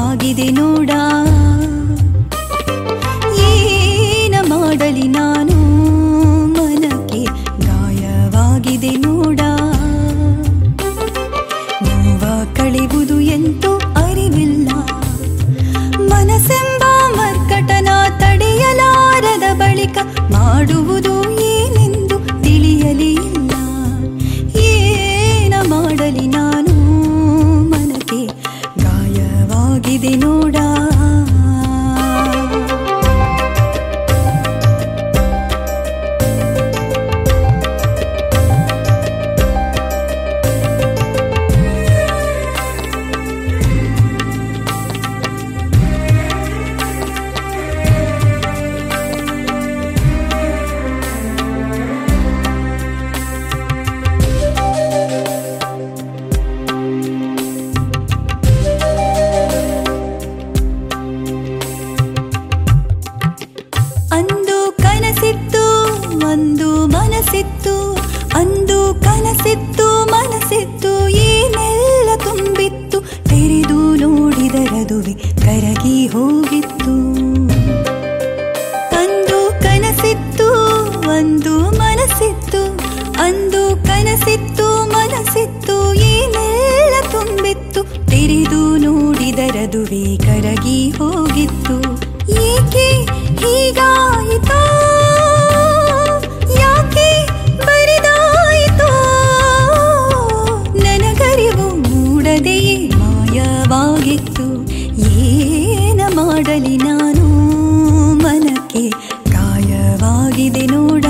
ಗಾಯವಾಗಿದೆ ನೋಡ ಏನ ಮಾಡಲಿ ನಾನು ಮನಕ್ಕೆ ಗಾಯವಾಗಿದೆ ನೋಡ ನೋವ ಕಳೆವುದು ಎಂತೂ ಅರಿವಿಲ್ಲ ಮನಸ್ಸೆಂಬ ಮರ್ಕಟನ ತಡೆಯಲಾರದ ಬಳಿಕ ಮಾಡುವುದು ಏನೆಂದು ತಿಳಿಯಲಿಲ್ಲ ಏನ ಮಾಡಲಿ ನಾನು ಮನಕ್ಕೆ ಗಾಯವಾಗಿದೆ ನೋಡ ಅಂದು ಕನಸಿತ್ತು ಒಂದು ಮನಸ್ಸಿತ್ತು ಅಂದು ಕನಸಿತ್ತು ಮನಸ್ಸಿತ್ತು ಏನೆಲ್ಲ ತುಂಬಿತ್ತು ತೆರೆದು ನೋಡಿದರದುವೆ ಕರಗಿ ಹೋಗಿತ್ತು ಅಂದು ಕನಸಿತ್ತು ಒಂದು ಮನಸ್ಸಿತ್ತು ಅಂದು ಕನಸಿತ್ತು ಮನಸ್ಸಿತ್ತು ಏನೆಲ್ಲ ತುಂಬಿತ್ತು ತೆರೆದು ನೋಡಿದರದುವೆ ಕರಗಿ ಹೋಗಿತ್ತು ಏಕೆ ಹೀಗಾಯಿತೋ ಯಾಕೆ ಬರಿದಾಯಿತೋ ನನಗರಿವು ಮೂಡದೆಯೇ ಮಾಯವಾಗಿತ್ತು ಏನ ಮಾಡಲಿ ನಾನು ಮನಕ್ಕೆ ಗಾಯವಾಗಿದೆ ನೋಡ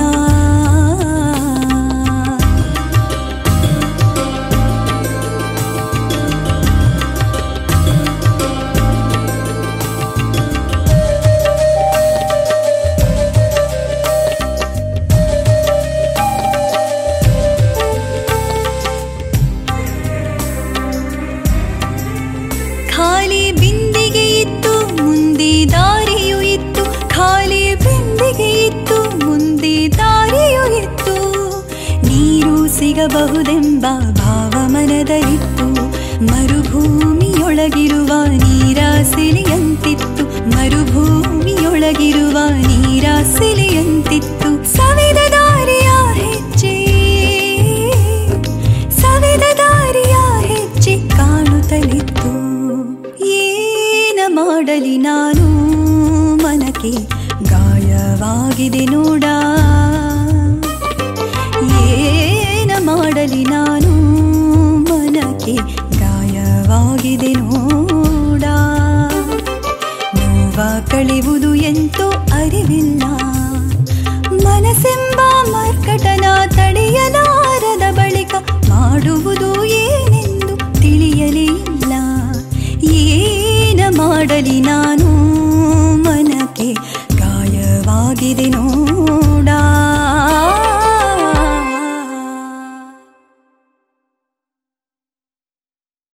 ಖಾಲಿ ಬಿಂದಿಗೆ ಇತ್ತು ಮುಂದೆ ದಾರಿಯೂ ಇತ್ತು ಖಾಲಿ ಬಿಂದಿಗೆ ಇತ್ತು ಮುಂದೆ ದಾರಿಯೂ ಇತ್ತು ನೀರು ಸಿಗಬಹುದೆಂಬ ಭಾವ ಮನದಲ್ಲಿತ್ತು ಮರುಭೂಮಿಯೊಳಗಿರುವ ನೀರ ಸಿಲಿಯಂತಿತ್ತು ಮರುಭೂಮಿಯೊಳಗಿರುವ ನೀರ ಸಿಲಿಯಂತಿತ್ತು ಸವಿದ ದಾರಿಯ ಹೆಜ್ಜೆ ಸವಿದ ದಾರಿಯ ಹೆಜ್ಜೆ ಕಾಣುತ್ತಲಿತ್ತು ಏನ ಮಾಡಲಿ ನಾನು ಮನಕ್ಕೆ ಗಾಯವಾಗಿದೆ ನೋಡ ಏನ ಮಾಡಲಿ ನಾನು ಮನಕ್ಕೆ ಗಾಯವಾಗಿದೆ ನೋಡ ನೋವ ಕಳೆವುದು ಎಂತೋ ಅರಿವಿಲ್ಲ ಮನಸ್ಸೆಂಬ ಮರ್ಕಟನ ತಡೆಯಲಾರದ ಬಳಿಕ ಮಾಡುವುದು ಏನೆಂದು ತಿಳಿಯಲಿಲ್ಲ ಏನ ಮಾಡಲಿ ನಾನು